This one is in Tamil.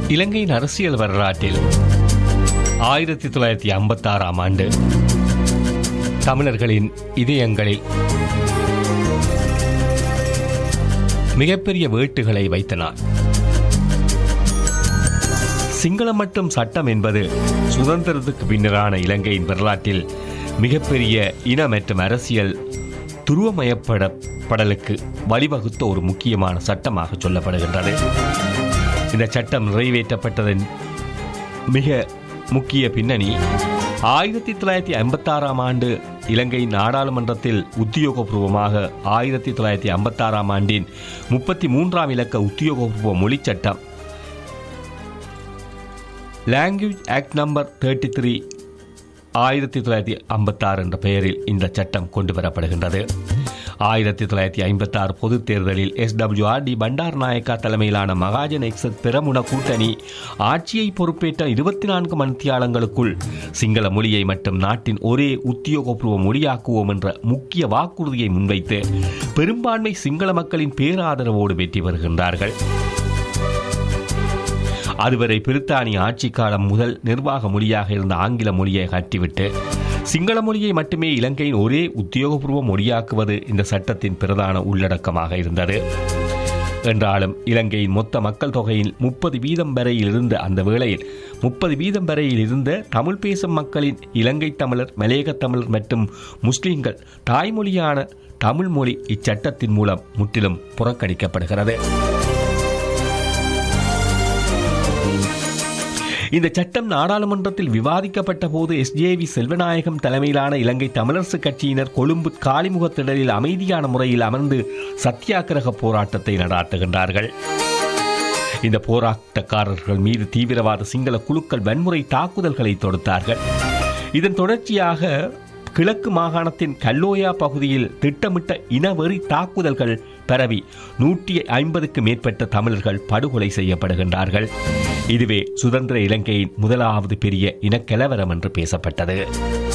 இலங்கையின் அரசியல் வரலாற்றில் ஆயிரத்தி தொள்ளாயிரத்தி ஐம்பத்தாறாம் ஆண்டு தமிழர்களின் இதயங்களில் மிகப்பெரிய வேட்டுகளை வைத்தனார் சிங்களம் மற்றும் சட்டம் என்பது சுதந்திரத்துக்கு பின்னரான இலங்கையின் வரலாற்றில் மிகப்பெரிய இன மற்றும் அரசியல் துருவமயப்படலுக்கு வழிவகுத்த ஒரு முக்கியமான சட்டமாக சொல்லப்படுகின்றது இந்த சட்டம் நிறைவேற்றப்பட்டதன் மிக முக்கிய பின்னணி ஆயிரத்தி தொள்ளாயிரத்தி ஐம்பத்தாறாம் ஆண்டு இலங்கை நாடாளுமன்றத்தில் உத்தியோகபூர்வமாக ஆயிரத்தி தொள்ளாயிரத்தி ஐம்பத்தாறாம் ஆண்டின் முப்பத்தி மூன்றாம் இலக்க உத்தியோகபூர்வ மொழிச் சட்டம் language act number thirty three ஆயிரத்தி தொள்ளாயிரத்தி ஐம்பத்தாறு என்ற பெயரில் இந்த சட்டம் கொண்டு வரப்படுகின்றது ஆயிரத்தி தொள்ளாயிரத்தி ஐம்பத்தாறு பொதுத் தேர்தலில் எஸ்டபிள்யூஆர்டி பண்டார் நாயக்கா தலைமையிலான மகாஜன் எக்ஸத் பெரமுன கூட்டணி ஆட்சியை பொறுப்பேற்ற இருபத்தி நான்கு மணித்தியாலங்களுக்குள் சிங்கள மொழியை மற்றும் நாட்டின் ஒரே உத்தியோகபூர்வ மொழியாக்குவோம் என்ற முக்கிய வாக்குறுதியை முன்வைத்து பெரும்பான்மை சிங்கள மக்களின் பேராதரவோடு வெற்றி பெறுகின்றார்கள் அதுவரை பிரித்தானிய ஆட்சி காலம் முதல் நிர்வாக மொழியாக இருந்த ஆங்கில மொழியை அகற்றிவிட்டு சிங்கள மொழியை மட்டுமே இலங்கையின் ஒரே உத்தியோகபூர்வ மொழியாக்குவது இந்த சட்டத்தின் பிரதான உள்ளடக்கமாக இருந்தது என்றாலும் இலங்கையின் மொத்த மக்கள் தொகையில் முப்பது வீதம் வரையில் இருந்த அந்த வேளையில் முப்பது வீதம் வரையில் இருந்த தமிழ் பேசும் மக்களின் இலங்கை தமிழர் மலையக தமிழர் மற்றும் முஸ்லிம்கள் தாய்மொழியான தமிழ் மொழி இச்சட்டத்தின் மூலம் முற்றிலும் புறக்கணிக்கப்படுகிறது இந்த சட்டம் நாடாளுமன்றத்தில் விவாதிக்கப்பட்ட போது எஸ்ஜேவி செல்வநாயகம் தலைமையிலான இலங்கை தமிழரசு கட்சியினர் கொழும்பு காலிமுகத்திடலில் அமைதியான முறையில் அமர்ந்து சத்தியாகிரக போராட்டத்தை நடாத்துகின்றார்கள் இந்த போராட்டக்காரர்கள் மீது தீவிரவாத சிங்கள குழுக்கள் வன்முறை தாக்குதல்களை தொடுத்தார்கள் இதன் தொடர்ச்சியாக கிழக்கு மாகாணத்தின் கல்லோயா பகுதியில் திட்டமிட்ட இனவெறி தாக்குதல்கள் பரவி நூற்றி ஐம்பதுக்கு மேற்பட்ட தமிழர்கள் படுகொலை செய்யப்படுகின்றார்கள் இதுவே சுதந்திர இலங்கையின் முதலாவது பெரிய இனக்கலவரம் என்று பேசப்பட்டது